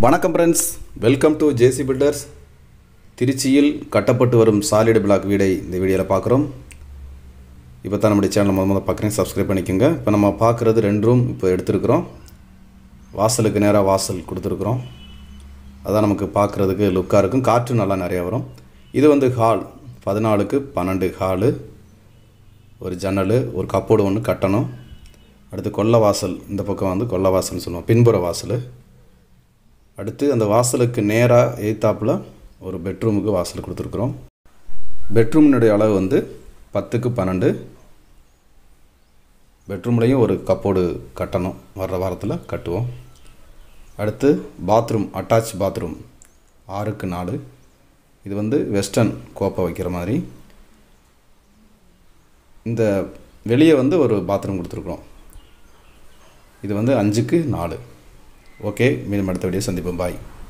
வணக்கம் friends welcome to JC builders திருச்சியில் கட்டப்பட்டு வரும் சாலிட் பிளாக் வீடை இந்த வீடியோவில் பார்க்குறோம் இப்போ தான் நம்முடைய சேனல் முத முதல்ல பார்க்குறேன் சப்ஸ்கிரைப் பண்ணிக்கோங்க இப்போ நம்ம பார்க்குறது ரெண்டு ரூம் இப்போ எடுத்திருக்கிறோம் வாசலுக்கு நேராக வாசல் கொடுத்துருக்குறோம் அதான் நமக்கு பார்க்குறதுக்கு லுக்காக இருக்கும் காற்று நல்லா நிறையா வரும் இது வந்து ஹால் பதினாலுக்கு பன்னெண்டு ஹாலு ஒரு ஜன்னல் ஒரு கப்போடு ஒன்று கட்டணும் அடுத்து கொல்லை வாசல் இந்த பக்கம் வந்து கொல்லை வாசல்னு சொல்லுவோம் பின்புற வாசல் அடுத்து அந்த வாசலுக்கு நேராக எய்த்தாப்பில் ஒரு பெட்ரூமுக்கு வாசல் கொடுத்துருக்குறோம் பெட்ரூமினுடைய அளவு வந்து பத்துக்கு பன்னெண்டு பெட்ரூம்லேயும் ஒரு கப்போடு கட்டணும் வர்ற வாரத்தில் கட்டுவோம் அடுத்து பாத்ரூம் அட்டாச் பாத்ரூம் ஆறுக்கு நாலு இது வந்து வெஸ்டர்ன் கோப்பை வைக்கிற மாதிரி இந்த வெளியே வந்து ஒரு பாத்ரூம் கொடுத்துருக்குறோம் இது வந்து அஞ்சுக்கு நாலு ஓகே மீண்டும் அடுத்த வீடியோ சந்திப்போம் பாய்